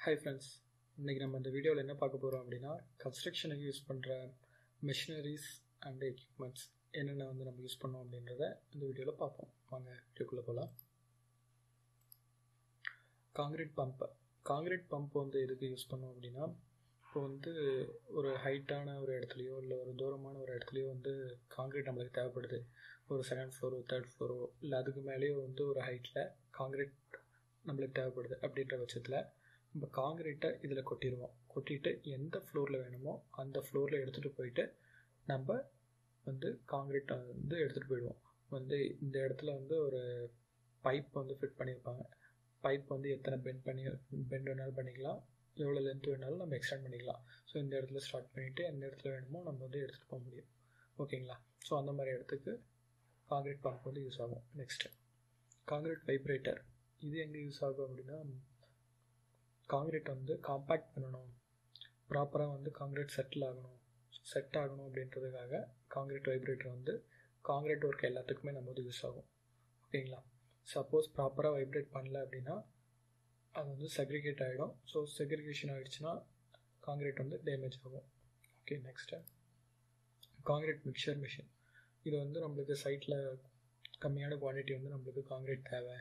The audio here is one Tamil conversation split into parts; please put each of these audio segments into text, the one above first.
ஹாய் ஃப்ரெண்ட்ஸ் இன்றைக்கி நம்ம இந்த வீடியோவில் என்ன பார்க்க போகிறோம் அப்படின்னா கன்ஸ்ட்ரக்ஷனுக்கு யூஸ் பண்ணுற மிஷினரிஸ் அண்ட் எக்யூப்மெண்ட்ஸ் என்னென்ன வந்து நம்ம யூஸ் பண்ணோம் அப்படின்றத இந்த வீடியோவில் பார்ப்போம் வாங்க வீடியோக்குள்ளே போகலாம் காங்கிரீட் பம்ப் காங்கிரீட் பம்ப் வந்து எதுக்கு யூஸ் பண்ணோம் அப்படின்னா இப்போ வந்து ஒரு ஹைட்டான ஒரு இடத்துலையோ இல்லை ஒரு தூரமான ஒரு இடத்துலையோ வந்து காங்கிரீட் நம்மளுக்கு தேவைப்படுது ஒரு செகண்ட் ஃப்ளோரோ தேர்ட் ஃப்ளோரோ இல்லை அதுக்கு மேலேயோ வந்து ஒரு ஹைட்டில் காங்கிரீட் நம்மளுக்கு தேவைப்படுது அப்படின்ற பட்சத்தில் நம்ம காங்கிரீட்டை இதில் கொட்டிடுவோம் கொட்டிட்டு எந்த ஃப்ளோரில் வேணுமோ அந்த ஃப்ளோரில் எடுத்துகிட்டு போயிட்டு நம்ம வந்து காங்கிரீட்டை வந்து எடுத்துகிட்டு போயிடுவோம் வந்து இந்த இடத்துல வந்து ஒரு பைப் வந்து ஃபிட் பண்ணியிருப்பாங்க பைப் வந்து எத்தனை பெண்ட் பண்ணி பெண்ட் வேணாலும் பண்ணிக்கலாம் எவ்வளோ லென்த் வேணாலும் நம்ம எக்ஸ்டெண்ட் பண்ணிக்கலாம் ஸோ இந்த இடத்துல ஸ்டார்ட் பண்ணிவிட்டு எந்த இடத்துல வேணுமோ நம்ம வந்து எடுத்துகிட்டு போக முடியும் ஓகேங்களா ஸோ அந்த மாதிரி இடத்துக்கு காங்கிரீட் பம்ப் வந்து யூஸ் ஆகும் நெக்ஸ்ட்டு காங்கிரீட் வைப்ரேட்டர் இது எங்கே யூஸ் ஆகும் அப்படின்னா காங்கிரீட் வந்து காம்பேக்ட் பண்ணணும் ப்ராப்பராக வந்து காங்கிரீட் செட்டில் ஆகணும் செட் ஆகணும் அப்படின்றதுக்காக காங்கிரீட் வைப்ரேட்டர் வந்து காங்கிரீட் ஒர்க் எல்லாத்துக்குமே நம்ம வந்து யூஸ் ஆகும் ஓகேங்களா சப்போஸ் ப்ராப்பராக வைப்ரேட் பண்ணல அப்படின்னா அது வந்து செக்ரிகேட் ஆகிடும் ஸோ செக்ரிகேஷன் ஆகிடுச்சுன்னா காங்கிரீட் வந்து டேமேஜ் ஆகும் okay next concrete mixer machine இது வந்து நம்மளுக்கு சைட்டில் கம்மியான குவான்டிட்டி வந்து நம்மளுக்கு காங்கிரீட் தேவை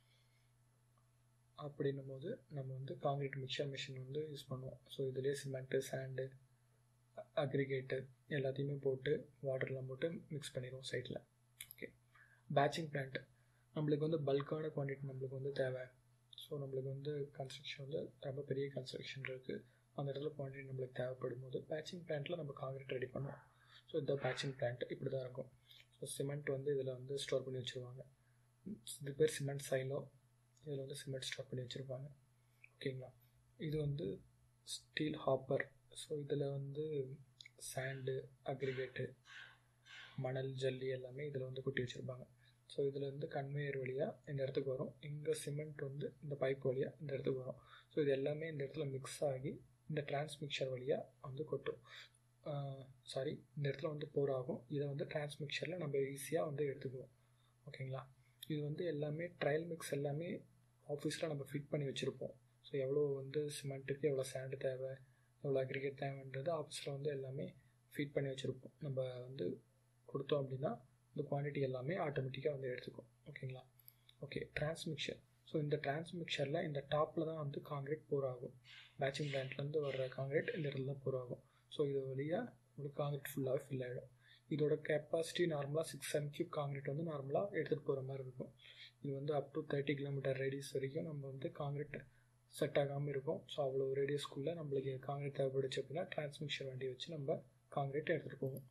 அப்படின்னும் போது நம்ம வந்து காங்கிரீட் மிக்சர் மிஷின் வந்து யூஸ் பண்ணுவோம் ஸோ இதுலேயே சிமெண்ட்டு சாண்டு அக்ரிகேட்டு எல்லாத்தையுமே போட்டு வாட்டர்லாம் போட்டு மிக்ஸ் பண்ணிடுவோம் சைட்டில் ஓகே பேட்சிங் பிளான்ட் நம்மளுக்கு வந்து பல்கான குவான்டிட்டி நம்மளுக்கு வந்து தேவை ஸோ நம்மளுக்கு வந்து கன்ஸ்ட்ரக்ஷன் வந்து ரொம்ப பெரிய கன்ஸ்ட்ரக்ஷன் இருக்குது அந்த இடத்துல குவான்டிட்டி நம்மளுக்கு தேவைப்படும் போது பேட்சிங் பிளான்ட்டில் நம்ம காங்கிரீட் ரெடி பண்ணுவோம் ஸோ இந்த பேட்சிங் பிளான்ட் இப்படி தான் இருக்கும் ஸோ சிமெண்ட் வந்து இதில் வந்து ஸ்டோர் பண்ணி வச்சுருவாங்க இது பேர் சிமெண்ட் சைலோ இதில் வந்து சிமெண்ட் ஸ்டாக் பண்ணி வச்சுருப்பாங்க ஓகேங்களா இது வந்து ஸ்டீல் ஹாப்பர் ஸோ இதில் வந்து சாண்டு அக்ரிகேட்டு மணல் ஜல்லி எல்லாமே இதில் வந்து கொட்டி வச்சுருப்பாங்க ஸோ இதில் வந்து கன்வேயர் வழியாக இந்த இடத்துக்கு வரும் இங்கே சிமெண்ட் வந்து இந்த பைப் வழியாக இந்த இடத்துக்கு வரும் ஸோ இது எல்லாமே இந்த இடத்துல மிக்ஸ் ஆகி இந்த டிரான்ஸ்மிக்சர் வழியாக வந்து கொட்டும் சாரி இந்த இடத்துல வந்து போர் ஆகும் இதை வந்து டிரான்ஸ்மிக்சரில் நம்ம ஈஸியாக வந்து எடுத்துக்குவோம் ஓகேங்களா இது வந்து எல்லாமே ட்ரையல் மிக்ஸ் எல்லாமே ஆஃபீஸில் நம்ம ஃபிட் பண்ணி வச்சுருப்போம் ஸோ எவ்வளோ வந்து சிமெண்ட்டுக்கு எவ்வளோ சேண்டு தேவை எவ்வளோ அக்ரிகேட் தேவைன்றது ஆஃபீஸில் வந்து எல்லாமே ஃபீட் பண்ணி வச்சுருப்போம் நம்ம வந்து கொடுத்தோம் அப்படின்னா இந்த குவான்டிட்டி எல்லாமே ஆட்டோமேட்டிக்காக வந்து எடுத்துக்கும் ஓகேங்களா ஓகே டிரான்ஸ்மிக்சர் ஸோ இந்த டிரான்ஸ்மிக்சரில் இந்த டாப்பில் தான் வந்து காங்கிரீட் போர் ஆகும் பேட்சிங் பிளான்ட்லேருந்து வர்ற காங்கிரீட் இந்த இடத்துல தான் போர் ஆகும் ஸோ இது வழியாக உங்களுக்கு காங்கிரீட் ஃபுல்லாகவே ஃபில் ஆகிடும் இதோட கெப்பாசிட்டி நார்மலாக சிக்ஸ் எம் கியூப் காங்கிரீட் வந்து நார்மலாக எடுத்துகிட்டு போகிற மாதிரி இருக்கும் இது வந்து up to thirty kilometer radius வரைக்கும் நம்ம வந்து காங்கிரீட் செட் ஆகாமல் இருக்கும் ஸோ அவ்வளோ ரேடியஸ்க்குள்ளே நம்மளுக்கு காங்கிரீட் தேவைப்படுச்சு அப்படின்னா டிரான்ஸ்மிக்ஷன் வண்டி வச்சு நம்ம காங்கிரீட் எடுத்துகிட்டு போவோம்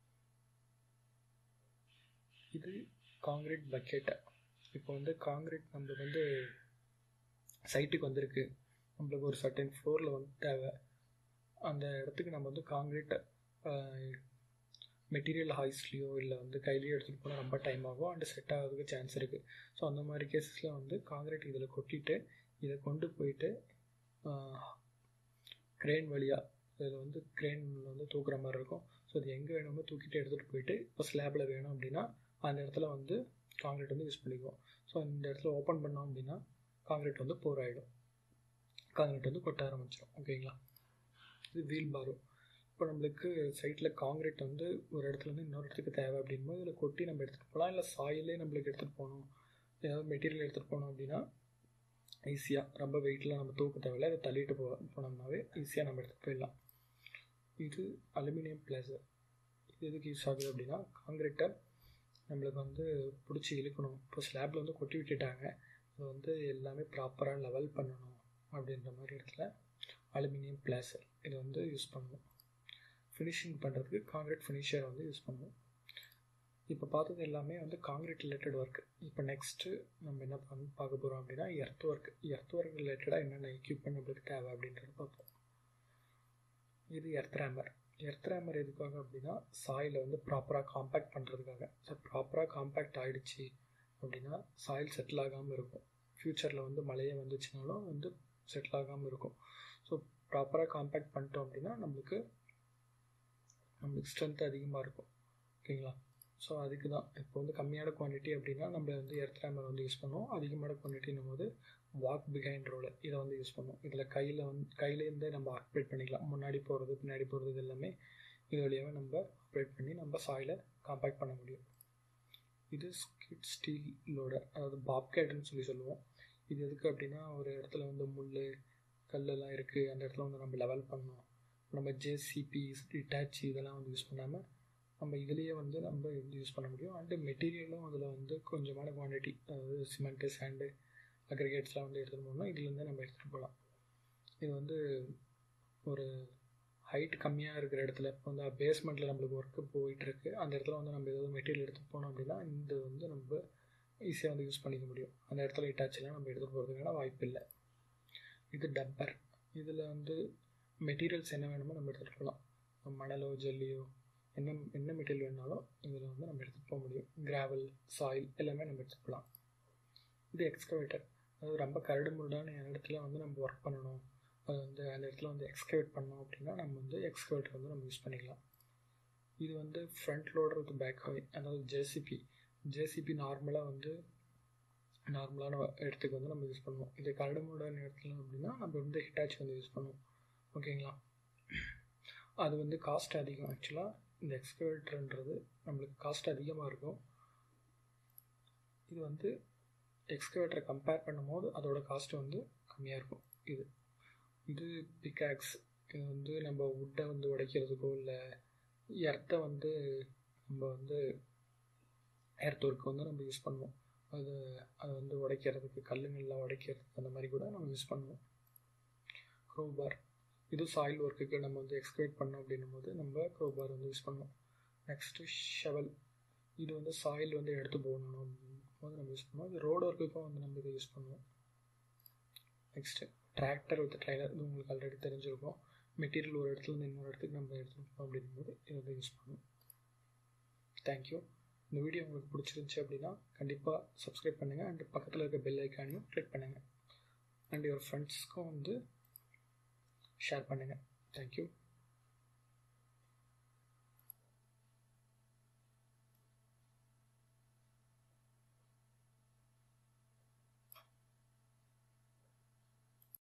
இது காங்கிரீட் பக்கெட்டை இப்போ வந்து காங்கிரீட் நம்மளுக்கு வந்து சைட்டுக்கு வந்திருக்கு நம்மளுக்கு ஒரு சர்டன் ஃப்ளோரில் வந்து தேவை அந்த இடத்துக்கு நம்ம வந்து காங்கிரீட்டை மெட்டீரியல் ஹாய்ஸ்லேயோ இல்லை வந்து கையிலையோ எடுத்துகிட்டு போனால் ரொம்ப டைம் ஆகும் அண்ட் செட் ஆகிறதுக்கு சான்ஸ் இருக்குது ஸோ அந்த மாதிரி கேஸஸில் வந்து காங்கிரீட் இதில் கொட்டிட்டு இதை கொண்டு போயிட்டு க்ரெயின் வழியாக இதில் வந்து க்ரெயினில் வந்து தூக்குற மாதிரி இருக்கும் ஸோ அது எங்கே வேணுமோ தூக்கிட்டு எடுத்துகிட்டு போயிட்டு இப்போ ஸ்லாபில் வேணும் அப்படின்னா அந்த இடத்துல வந்து காங்கிரீட் வந்து யூஸ் பண்ணிக்குவோம் ஸோ இந்த இடத்துல ஓப்பன் பண்ணோம் அப்படின்னா காங்கிரீட் வந்து போர் ஆகிடும் காங்கிரீட் வந்து கொட்ட ஆரம்பிச்சிடும் ஓகேங்களா இது வீல் பாரோ இப்போ நம்மளுக்கு சைட்டில் காங்கிரீட் வந்து ஒரு இடத்துலேருந்து இன்னொரு இடத்துக்கு தேவை அப்படின்போது இதில் கொட்டி நம்ம எடுத்துகிட்டு போகலாம் இல்லை சாயிலே நம்மளுக்கு எடுத்துகிட்டு போகணும் ஏதாவது மெட்டீரியல் எடுத்துகிட்டு போனோம் அப்படின்னா ஈஸியாக ரொம்ப வெயிட்லாம் நம்ம தூக்க தேவையில்லை அதை தள்ளிட்டு போ போனோம்னாவே ஈஸியாக நம்ம எடுத்துகிட்டு போயிடலாம் இது அலுமினியம் பிளேசர் இது எதுக்கு யூஸ் ஆகுது அப்படின்னா காங்கிரீட்டை நம்மளுக்கு வந்து பிடிச்சி இழுக்கணும் இப்போ ஸ்லாப்பில் வந்து கொட்டி விட்டுட்டாங்க அது வந்து எல்லாமே ப்ராப்பராக லெவல் பண்ணணும் அப்படின்ற மாதிரி இடத்துல அலுமினியம் பிளேசர் இது வந்து யூஸ் பண்ணுவோம் ஃபினிஷிங் பண்ணுறதுக்கு காங்கிரீட் ஃபினிஷர் வந்து யூஸ் பண்ணுவோம் இப்போ பார்த்தது எல்லாமே வந்து காங்கிரீட் ரிலேட்டட் ஒர்க் இப்போ நெக்ஸ்ட்டு நம்ம என்ன பண்ண பார்க்க போகிறோம் அப்படின்னா எர்த் ஒர்க் எர்த் ஒர்க் ரிலேட்டடாக என்னென்ன எக்யூப்மெண்ட் நம்மளுக்கு தேவை அப்படின்றத பார்ப்போம் இது எர்த் ரேமர் எர்த் ரேமர் எதுக்காக அப்படின்னா சாயிலை வந்து ப்ராப்பராக காம்பேக்ட் பண்ணுறதுக்காக ஸோ ப்ராப்பராக காம்பேக்ட் ஆகிடுச்சு அப்படின்னா சாயில் செட்டில் ஆகாமல் இருக்கும் ஃப்யூச்சரில் வந்து மழையே வந்துச்சுனாலும் வந்து செட்டில் ஆகாமல் இருக்கும் ஸோ ப்ராப்பராக காம்பேக்ட் பண்ணிட்டோம் அப்படின்னா நம்மளுக்கு நம்மளுக்கு ஸ்ட்ரென்த் அதிகமாக இருக்கும் ஓகேங்களா ஸோ அதுக்கு தான் இப்போ வந்து கம்மியான குவான்டிட்டி அப்படின்னா நம்ம வந்து எர்த் ரேமர் வந்து யூஸ் பண்ணுவோம் அதிகமான குவான்டிட்டினும் போது வாக் பிஹைண்ட் ரோல் இதை வந்து யூஸ் பண்ணுவோம் இதில் கையில் வந்து கையிலேருந்தே நம்ம ஆப்ரேட் பண்ணிக்கலாம் முன்னாடி போகிறது பின்னாடி போகிறது இது எல்லாமே இது வழியாகவே நம்ம ஆப்ரேட் பண்ணி நம்ம சாயிலை காம்பேக்ட் பண்ண முடியும் இது ஸ்கிட் ஸ்டீலோட அதாவது பாப்கேட்னு சொல்லி சொல்லுவோம் இது எதுக்கு அப்படின்னா ஒரு இடத்துல வந்து முள் கல்லெல்லாம் இருக்குது அந்த இடத்துல வந்து நம்ம லெவல் பண்ணோம் நம்ம ஜேசிபி டிட்டாச் இதெல்லாம் வந்து யூஸ் பண்ணாமல் நம்ம இதுலேயே வந்து நம்ம இது யூஸ் பண்ண முடியும் அண்டு மெட்டீரியலும் அதில் வந்து கொஞ்சமான குவான்டிட்டி அதாவது சிமெண்ட்டு சாண்டு அக்ரிகேட்ஸ்லாம் வந்து எடுத்துகிட்டு போகணும் இதுலேருந்தே நம்ம எடுத்துகிட்டு போகலாம் இது வந்து ஒரு ஹைட் கம்மியாக இருக்கிற இடத்துல இப்போ வந்து பேஸ்மெண்ட்டில் நம்மளுக்கு ஒர்க்கு போயிட்டுருக்கு அந்த இடத்துல வந்து நம்ம ஏதாவது மெட்டீரியல் எடுத்துகிட்டு போனோம் அப்படின்னா இந்த வந்து நம்ம ஈஸியாக வந்து யூஸ் பண்ணிக்க முடியும் அந்த இடத்துல இட்டாச்செல்லாம் நம்ம எடுத்துகிட்டு போகிறதுக்கான வாய்ப்பு இல்லை இது டப்பர் இதில் வந்து மெட்டீரியல்ஸ் என்ன வேணுமோ நம்ம எடுத்துகிட்டு போகலாம் மணலோ ஜல்லியோ என்ன என்ன மெட்டீரியல் வேணாலும் இதில் வந்து நம்ம எடுத்துகிட்டு போக முடியும் கிராவல் சாயில் எல்லாமே நம்ம எடுத்துகிட்டு போகலாம் இது எக்ஸ்கவேட்டர் அதாவது ரொம்ப கரடு முரடான இடத்துல வந்து நம்ம ஒர்க் பண்ணணும் அது வந்து அந்த இடத்துல வந்து எக்ஸ்கவேட் பண்ணோம் அப்படின்னா நம்ம வந்து எக்ஸ்கவேட்டர் வந்து நம்ம யூஸ் பண்ணிக்கலாம் இது வந்து front loader with backhoe அதாவது ஜேசிபி ஜேசிபி நார்மலாக வந்து நார்மலான இடத்துக்கு வந்து நம்ம யூஸ் பண்ணுவோம் இது கரடு முரடான இடத்துல அப்படின்னா நம்ம வந்து ஹிட்டாச் வந்து யூஸ் பண்ணுவோம் ஓகேங்களா அது வந்து காஸ்ட் அதிகம் ஆக்சுவலாக இந்த எக்ஸ்கவேட்டர்ன்றது நம்மளுக்கு காஸ்ட் அதிகமாக இருக்கும் இது வந்து எக்ஸ்கவேட்டரை கம்பேர் பண்ணும்போது அதோட காஸ்ட் வந்து கம்மியாக இருக்கும் இது இது பிகாக்ஸ் இது வந்து நம்ம உட்டை வந்து உடைக்கிறதுக்கோ இல்லை எர்த்தை வந்து நம்ம வந்து எர்த் ஒர்க்கு வந்து நம்ம யூஸ் பண்ணுவோம் அது அது வந்து உடைக்கிறதுக்கு கல்லுங்கள்லாம் உடைக்கிறதுக்கு அந்த மாதிரி கூட நம்ம யூஸ் பண்ணுவோம் க்ரோபார் இது சாயில் ஒர்க்குக்கு நம்ம வந்து எக்ஸ்கவேட் பண்ணோம் அப்படின்னும் போது நம்ம க்ரோபார் வந்து யூஸ் பண்ணுவோம் நெக்ஸ்ட்டு ஷெவல் இது வந்து சாயில் வந்து எடுத்து போகணும் போது நம்ம யூஸ் பண்ணுவோம் இது ரோடு ஒர்க்குக்கும் வந்து நம்ம இதை யூஸ் பண்ணுவோம் நெக்ஸ்ட்டு டிராக்டர் வித் ட்ரைலர் இது உங்களுக்கு ஆல்ரெடி தெரிஞ்சிருக்கும் மெட்டீரியல் ஒரு இடத்துல இருந்து இன்னொரு இடத்துக்கு நம்ம எடுத்துகிட்டு போகிறோம் அப்படிங்கும்போது இதை வந்து யூஸ் பண்ணுவோம் தேங்க்யூ இந்த வீடியோ உங்களுக்கு பிடிச்சிருந்துச்சி அப்படின்னா கண்டிப்பாக சப்ஸ்கிரைப் பண்ணுங்கள் அண்ட் பக்கத்தில் இருக்க பெல் ஐக்கானையும் கிளிக் பண்ணுங்கள் அண்ட் யுவர் ஃப்ரெண்ட்ஸ்க்கும் வந்து ஷேர் பண்ணுங்கள் தேங்க்யூ